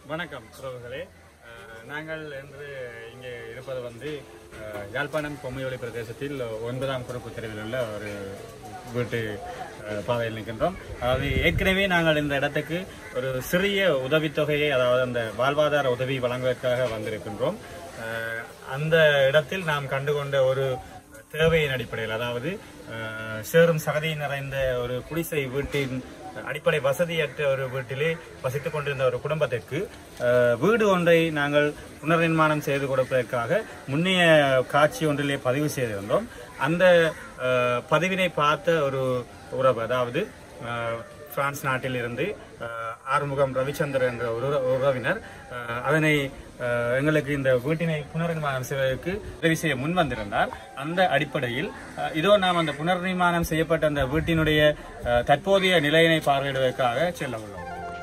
வணக்கம் உறவுகளே அஹ், நாங்கள் இன்று இங்கே இருப்பது வந்து அஹ், யாழ்ப்பாணம் பொம்மையொலி பிரதேசத்தில் ஒன்பதாம் குறுப்பு தெருவில் உள்ள ஒரு வீட்டு அஹ், பாதையில் நிற்கின்றோம் அதாவது ஏற்கனவே நாங்கள் இந்த இடத்துக்கு ஒரு சிறிய உதவித்தொகையை அதாவது அந்த வாழ்வாதார உதவி வழங்குவதற்காக வந்திருக்கின்றோம் அஹ், அந்த இடத்தில் நாம் கண்டுகொண்ட ஒரு தேவையின் அடிப்படையில் அதாவது அஹ், சேறும் சகதி நிறைந்த ஒரு குடிசை வீட்டின் அடிப்படை வசதியற்ற ஒரு வீட்டிலே வசித்துக் கொண்டிருந்த ஒரு குடும்பத்திற்கு அஹ், வீடு ஒன்றை நாங்கள் புனர்நிர்மாணம் செய்து கொடுப்பதற்காக முன்னைய காட்சி ஒன்றிலே பதிவு செய்திருந்தோம் அந்த அஹ், பதிவினை பார்த்த ஒரு உறவு அதாவது அஹ், பிரான்ஸ் நாட்டில் இருந்து அஹ், ஆறுமுகம் ரவிச்சந்திரன் என்ற ஒரு உற- உறவினர் அஹ், அதனை அஹ், எங்களுக்கு இந்த வீட்டினை புனர்நிர்மாணம் செய்வதற்கு உதவி செய்ய முன் வந்திருந்தார் அந்த அடிப்படையில் அஹ், இதோ நாம் அந்த புனர்நிர்மாணம் செய்யப்பட்ட அந்த வீட்டினுடைய அஹ், தற்போதைய நிலையினை பார்வையிடுவதற்காக செல்ல உள்ளோம்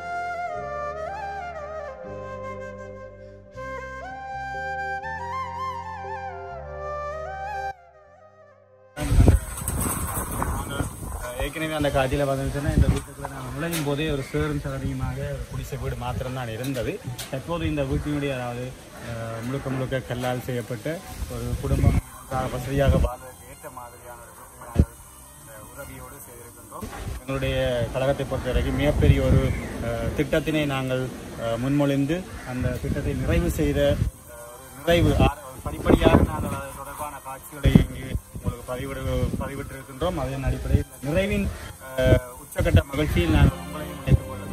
நாங்கள், அஹ், ஏற்கனவே அந்த காட்சியில் பார்த்தீங்கன்னா இந்த வீட்டுக்குள்ள நாங்கள் நுழையும் போதே ஒரு சேரும் சகதியுமாக ஒரு குடிசை வீடு மாத்திரம்தான் இருந்தது தற்போது இந்த வீட்டினுடைய அதாவது அஹ், முழுக்க முழுக்க கல்லால் செய்யப்பட்ட ஒரு குடும்பம் அஹ், வசதியாக வாழ்வதற்கு ஏற்ற மாதிரியான ஒரு வீட்டினை இந்த உதவியோடு செய்திருக்கின்றோம் எங்களுடைய கழகத்தை பொறுத்த வரைக்கும் மிகப்பெரிய ஒரு அஹ், திட்டத்தினை நாங்கள் அஹ், முன்மொழிந்து அந்த திட்டத்தை நிறைவு செய்த அஹ், ஒரு நிறைவு ஆர- ஒரு படிப்படியாக நாங்கள் அது தொடர்பான காட்சிகளை இங்கு உங்களுக்கு பதிவிடு பதிவிட்டிருக்கின்றோம் அதன் அடிப்படையில் இந்த நிறைவின் அஹ், உச்சக்கட்ட மகிழ்ச்சியில் நாங்கள் உங்களையும் இணைத்துக் கொள்ளுகிறோம்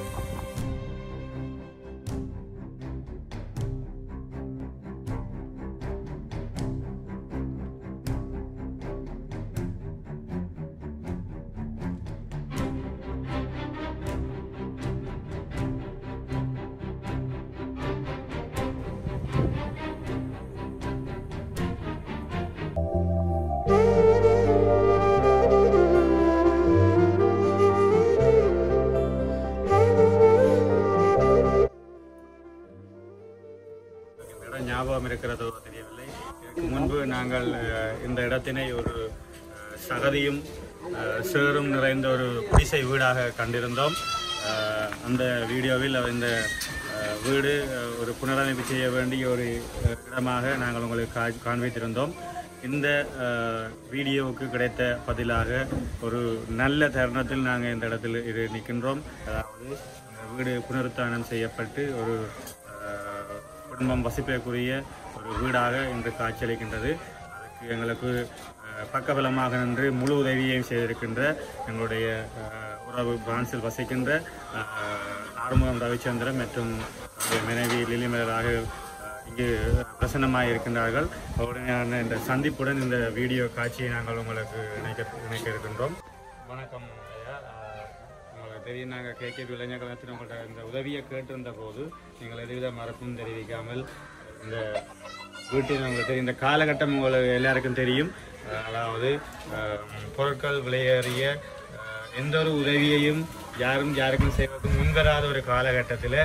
இந்த இடம் ஞாபகம் இருக்கிறதோ தெரியவில்லை இதற்கு முன்பு நாங்கள் அஹ், இந்த இடத்தினை ஒரு அஹ், சகதியும் அஹ், சேறும் நிறைந்த ஒரு குடிசை வீடாக கண்டிருந்தோம் அஹ், அந்த வீடியோவில் இந்த அஹ், வீடு அஹ், ஒரு புனரமைப்பு செய்ய வேண்டிய ஒரு அஹ், இடமாக நாங்கள் உங்களுக்கு கா- காண்பித்திருந்தோம் இந்த அஹ், வீடியோவுக்கு கிடைத்த பதிலாக ஒரு நல்ல தருணத்தில் நாங்கள் இந்த இடத்தில் இரு நிற்கின்றோம் அதாவது இந்த வீடு புனருத்தானம் செய்யப்பட்டு ஒரு அஹ், குடும்பம் வசிப்பதற்குரிய ஒரு வீடாக இன்று காட்சியளிக்கின்றது அதுக்கு எங்களுக்கு அஹ், பக்கபலமாக நின்று முழு உதவியையும் செய்திருக்கின்ற எங்களுடைய அஹ், உறவு பிரான்சில் வசிக்கின்ற அஹ், ஆறுமுகம் ரவிச்சந்திரன் மற்றும் அவருடைய மனைவி லிலிமலராக அஹ், இங்கு பிரசன்னமாக இருக்கின்றார்கள் உடனேயான இந்த சந்திப்புடன் இந்த வீடியோ காட்சியை நாங்கள் உங்களுக்கு இணைக்க இணைக்க இருக்கின்றோம் வணக்கம் ஐயா அஹ், உங்களுக்கு தெரியும் நாங்கள் கேகேபி இளைஞர் கழகத்தில் உங்கள்கிட்ட இந்த உதவியை கேட்டிருந்த போது நீங்கள் எதுவித மறப்பும் தெரிவிக்காமல் இந்த வீட்டில் உங்களுக்கு தெரியும் இந்த காலகட்டம் உங்களுக்கு எல்லாருக்கும் தெரியும் அஹ், அதாவது அஹ், பொருட்கள் விலையேறிய அஹ், எந்த ஒரு உதவியையும் யாரும் யாருக்கும் செய்வதற்கு முன்வராத ஒரு காலகட்டத்தில்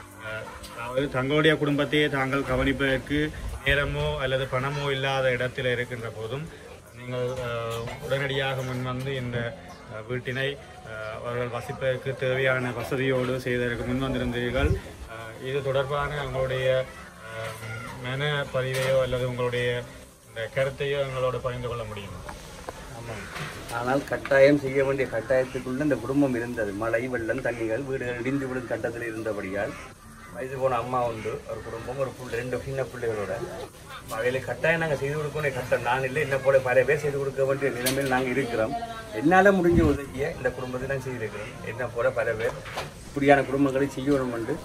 அதாவது தங்களுடைய குடும்பத்தையே தாங்கள் கவனிப்பதற்கு நேரமோ அல்லது பணமோ இல்லாத இடத்தில் இருக்கின்ற போதும் நீங்கள் அஹ், உடனடியாக முன்வந்து இந்த அஹ், வீட்டினை அஹ், அவர்கள் வசிப்பதற்கு தேவையான வசதியோடு செய்வதற்கு முன்வந்திருந்தீர்கள் அஹ், இது தொடர்பான உங்களுடைய அஹ், மன பதிவையோ அல்லது உங்களுடைய இந்த கருத்தையோ எங்களோடு பகிர்ந்து கொள்ள முடியும் ஆமாம் ஆனால் கட்டாயம் செய்ய வேண்டிய கட்டாயத்துக்குள்ள இந்த குடும்பம் இருந்தது மழை வெள்ளம் தண்ணிகள் வீடுகள் இடிந்து விடும் கட்டத்தில் இருந்தபடியால் வயது போன அம்மா உண்டு ஒரு குடும்பம் ஒரு புள்ள ரெண்டு சின்ன பிள்ளைகளோட அவையில கட்டாயம் நாங்கள் செய்து கொடுக்கணும் கட்டம் நான் இல்லை என்ன போல பல பேர் செய்து கொடுக்க வேண்டிய நிலைமையில் நாங்கள் இருக்கிறோம் என்னால் முடிஞ்ச உதவியை இந்த குடும்பத்தை நான் செய்திருக்கிறோம் என்ன போல பல பேர் இப்படியான குடும்பங்களை செய்யணும் என்று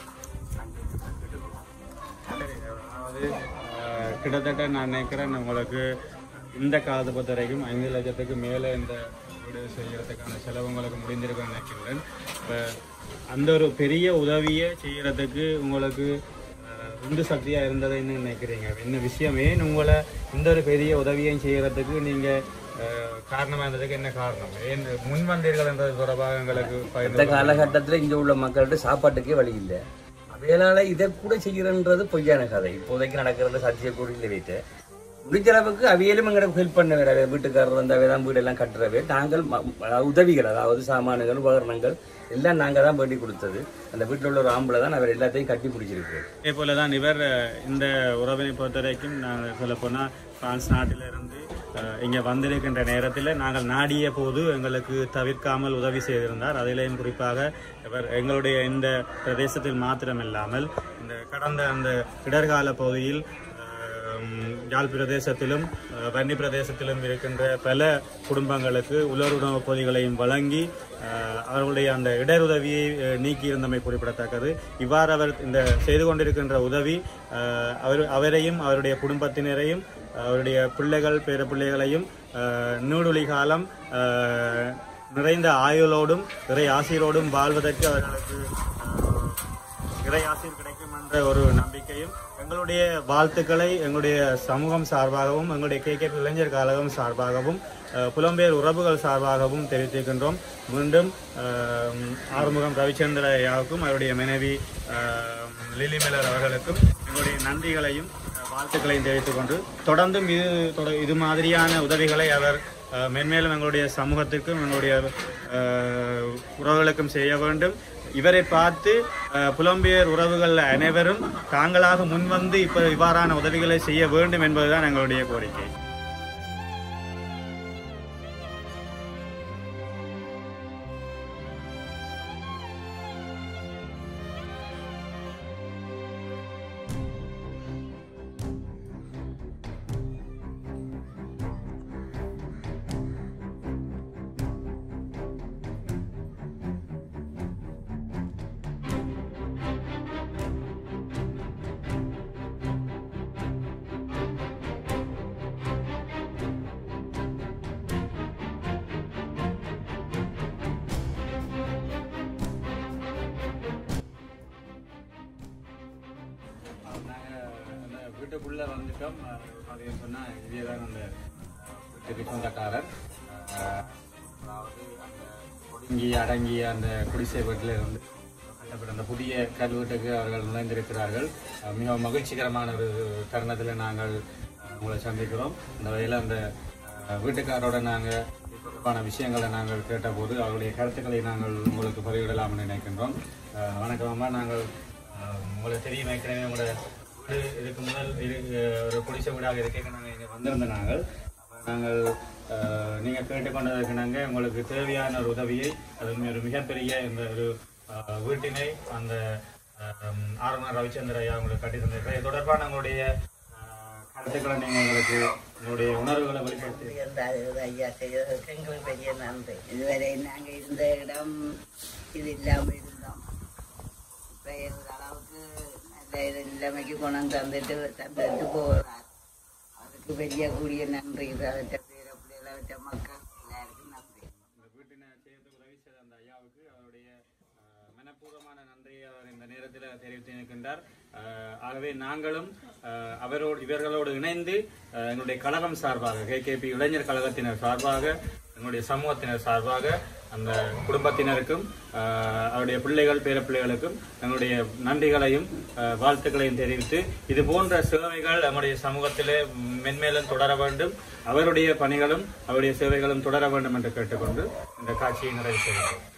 சரி, அதாவது அஹ், கிட்டத்தட்ட நான் நினைக்கிறேன் உங்களுக்கு இந்த காலத்தை பொறுத்த வரைக்கும் ஐந்து லட்சத்துக்கு மேலே இந்த வீடு செய்யறதுக்கான செலவு உங்களுக்கு முடிந்திருக்குன்னு நினைக்கிறேன் இப்போ அந்த ஒரு பெரிய உதவியை செய்யறதுக்கு உங்களுக்கு அஹ், உந்து சக்தியாக இருந்ததை என்ன நினைக்கிறீங்க என்ன விஷயம் ஏன் உங்களை இந்த ஒரு பெரிய உதவியும் செய்யறதுக்கு நீங்கள் காரணமாக இருந்ததுக்கு என்ன காரணம் ஏன் முன் வந்தீர்கள் என்றது தொடர்பாக எங்களுக்கு பகிர்ந்து இந்த காலகட்டத்தில் இங்கே உள்ள மக்கள்கிட்ட சாப்பாட்டுக்கே வழி இல்லை அவையலால இதை கூட செய்கிறன்றது பொய்யான கதை இப்போதைக்கு நடக்கிறது சத்தியக்கூடியில் வைத்து முடிஞ்ச அளவுக்கு அவையிலும் எங்களுக்கு ஹெல்ப் பண்ண வேற வீட்டுக்காரர் வந்தாவே தான் வீடெல்லாம் கட்டுறவே நாங்கள் ம- ம- உதவிகள் அதாவது சாமான்கள் உபகரணங்கள் எல்லாம் நாங்கள் தான் வேண்டி கொடுத்தது அந்த வீட்டில் உள்ள ஒரு ஆம்பளை தான் அவர் எல்லாத்தையும் கட்டி பிடிச்சிருக்கு அதே போல தான் இவர் அஹ், இந்த உறவினை பொறுத்த வரைக்கும் நாங்கள் சொல்ல போனால் பிரான்ஸ் நாட்டிலிருந்து அஹ், இங்கே வந்திருக்கின்ற நேரத்தில் நாங்கள் நாடிய போது எங்களுக்கு தவிர்க்காமல் உதவி செய்திருந்தார் அதிலேயும் குறிப்பாக இவர் எங்களுடைய இந்த பிரதேசத்தில் மாத்திரமில்லாமல் இந்த கடந்த அந்த இடர்கால பகுதியில் அஹ், யாழ் பிரதேசத்திலும் அஹ், வன்னி பிரதேசத்திலும் இருக்கின்ற பல குடும்பங்களுக்கு உலர் உணவுப் பொதிகளையும் வழங்கி அஹ், அவர்களுடைய அந்த இடருதவியை அஹ், நீக்கியிருந்தமை குறிப்பிடத்தக்கது இவ்வாறு அவர் இந்த செய்து கொண்டிருக்கின்ற உதவி அஹ், அவர் அவரையும் அவருடைய குடும்பத்தினரையும் அவருடைய பிள்ளைகள் பேர பிள்ளைகளையும் அஹ், நீடுழி காலம் அஹ், நிறைந்த ஆயுளோடும் இறை ஆசிரோடும் வாழ்வதற்கு அவர்களுக்கு அஹ், இறையாசிர் கிடைக்கும் என்ற ஒரு நம்பிக்கையும் எங்களுடைய வாழ்த்துக்களை எங்களுடைய சமூகம் சார்பாகவும் எங்களுடைய கே கே இளைஞர் கழகம் சார்பாகவும் அஹ், புலம்பெயர் உறவுகள் சார்பாகவும் தெரிவித்திருக்கின்றோம் மீண்டும் அஹ், ஆறுமுகம் ரவிச்சந்திர ஐயாவுக்கும் அவருடைய மனைவி அஹ், லிலி மில்லர் அவர்களுக்கும் எங்களுடைய நன்றிகளையும் அஹ், வாழ்த்துக்களையும் தெரிவித்துக் கொண்டு தொடர்ந்தும் இது தொட- இது மாதிரியான உதவிகளை அவர் அஹ், மென்மேலும் எங்களுடைய சமூகத்திற்கும் எங்களுடைய அஹ், உறவுகளுக்கும் செய்ய வேண்டும் இவரை பார்த்து அஹ், புலம்பெயர் உறவுகள் அனைவரும் தாங்களாக முன்வந்து இப்ப இவ்வாறான உதவிகளை செய்ய வேண்டும் என்பதுதான் எங்களுடைய கோரிக்கை அந்த வீட்டுக்குள்ள வந்துட்டோம் அது சொன்னா இதேதான் அந்த வீட்டுக்கு சொந்தக்காரர் அஹ், அதாவது அந்த ஒடுங்கி அடங்கிய அந்த குடிசை வீட்டில் இருந்து கட்டப்பட்ட அந்த புதிய கல்வீட்டுக்கு அவர்கள் நுழைந்திருக்கிறார்கள் அஹ், மிகவும் மகிழ்ச்சிகரமான ஒரு தருணத்தில் நாங்கள் அஹ், உங்களை சந்திக்கிறோம் அந்த வகையில் அந்த அஹ், வீட்டுக்காரோட நாங்கள் தொடர்பான விஷயங்களை நாங்கள் கேட்டபோது அவருடைய கருத்துக்களை நாங்கள் உங்களுக்கு பதிவிடலாம்னு நினைக்கின்றோம் அஹ், வணக்கம் அம்மா நாங்கள் அஹ், உங்களுக்கு தெரியும் ஏற்கனவே உங்களோட வீடு இதுக்கு முதல் இரு ஒரு குடிசை வீடாக இருக்க நாங்கள் இங்கே வந்திருந்த நாங்கள் அப்ப நாங்கள் அஹ், நீங்க கேட்டுக்கொண்டதற்கு நாங்கள் உங்களுக்கு தேவையான ஒரு உதவியை அது ஒரு மிகப்பெரிய இந்த ஒரு அஹ், வீட்டினை அந்த அஹ், ஆர்மர் ரவிச்சந்திர ஐயா உங்களுக்கு கட்டி தந்திருக்கிறார் இது தொடர்பான உங்களுடைய அஹ், கருத்துக்களை நீங்க உங்களுக்கு உங்களுடைய உணர்வுகளை வெளிப்படுத்தி இருந்தார்கள் ஐயா செய்ததற்கு எங்களுக்கு பெரிய நன்றி இதுவரை நாங்கள் இருந்த இடம் இது இல்லாமல் இருந்தோம் இப்போ ஒரு அளவுக்கு நல்ல இது நிலைமைக்கு கொண்டாந்து தந்துட்டு தந்துட்டு போகிறார் அதுக்கு பெரிய கூடிய நன்றி அவற்ற பேர பிள்ளைகளை அவற்ற மக்கள் எல்லாருக்கும் நன்றி இந்த வீட்டினை செய்யறதுக்கு உதவி செய்த அந்த ஐயாவுக்கு அவருடைய அஹ், மனப்பூர்வமான நன்றியை அவர் இந்த நேரத்தில் தெரிவித்து இருக்கின்றார் அஹ், ஆகவே நாங்களும் அஹ், அவரோடு இவர்களோடு இணைந்து அஹ், எங்களுடைய கழகம் சார்பாக கேகேபி இளைஞர் கழகத்தினர் சார்பாக எங்களுடைய சமூகத்தினர் சார்பாக அந்த குடும்பத்தினருக்கும் அஹ், அவருடைய பிள்ளைகள் பேரப்பிள்ளைகளுக்கும் எங்களுடைய நன்றிகளையும் அஹ், வாழ்த்துக்களையும் தெரிவித்து இது போன்ற சேவைகள் நம்முடைய சமூகத்திலே மென்மேலும் தொடர வேண்டும் அவருடைய பணிகளும் அவருடைய சேவைகளும் தொடர வேண்டும் என்று கேட்டுக்கொண்டு இந்த காட்சியை நிறைவு செய்கிறோம்